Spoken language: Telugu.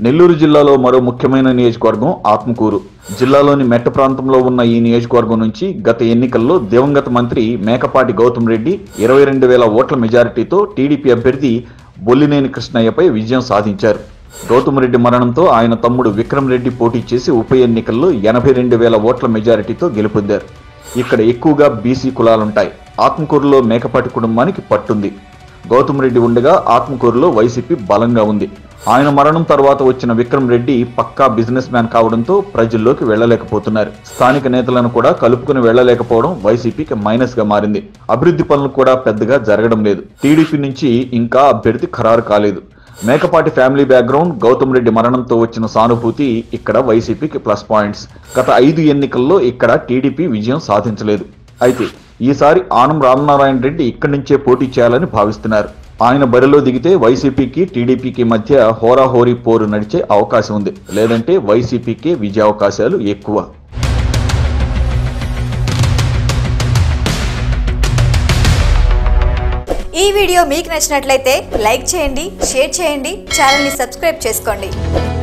నెల్లూరు జిల్లాలో మరో ముఖ్యమైన నియోజకవర్గం ఆత్మకూరు జిల్లాలోని మెట్ట ప్రాంతంలో ఉన్న ఈ నియోజకవర్గం నుంచి గత ఎన్నికల్లో దివంగత మంత్రి మేకపాటి గౌతమ్ రెడ్డి ఇరవై రెండు వేల ఓట్ల మెజారిటీతో టీడీపీ అభ్యర్థి బొల్లినేని కృష్ణయ్యపై విజయం సాధించారు గౌతమ్ రెడ్డి మరణంతో ఆయన తమ్ముడు విక్రమ్ రెడ్డి పోటీ చేసి ఉప ఎన్నికల్లో ఎనభై రెండు వేల ఓట్ల మెజారిటీతో గెలుపొందారు ఇక్కడ ఎక్కువగా బీసీ కులాలుంటాయి ఆత్మకూరులో మేకపాటి కుటుంబానికి పట్టుంది గౌతమ్ రెడ్డి ఉండగా ఆత్మకూరులో వైసీపీ బలంగా ఉంది ఆయన మరణం తర్వాత వచ్చిన విక్రమ్ రెడ్డి పక్కా బిజినెస్ మ్యాన్ కావడంతో ప్రజల్లోకి వెళ్లలేకపోతున్నారు స్థానిక నేతలను కూడా కలుపుకుని వెళ్లలేకపోవడం వైసీపీకి మైనస్ గా మారింది అభివృద్ధి పనులు కూడా పెద్దగా జరగడం లేదు టీడీపీ నుంచి ఇంకా అభ్యర్థి ఖరారు కాలేదు మేకపాటి ఫ్యామిలీ బ్యాక్గ్రౌండ్ గౌతమ్ రెడ్డి మరణంతో వచ్చిన సానుభూతి ఇక్కడ వైసీపీకి ప్లస్ పాయింట్స్ గత ఐదు ఎన్నికల్లో ఇక్కడ టీడీపీ విజయం సాధించలేదు అయితే ఈసారి ఆనం రామనారాయణ రెడ్డి ఇక్కడి నుంచే పోటీ చేయాలని భావిస్తున్నారు ఆయన బరిలో దిగితే వైసీపీకి టీడీపీకి మధ్య హోరాహోరీ పోరు నడిచే అవకాశం ఉంది లేదంటే వైసీపీకే విజయావకాశాలు ఎక్కువ ఈ వీడియో మీకు నచ్చినట్లయితే లైక్ చేయండి షేర్ చేయండి ఛానల్ని సబ్స్క్రైబ్ చేసుకోండి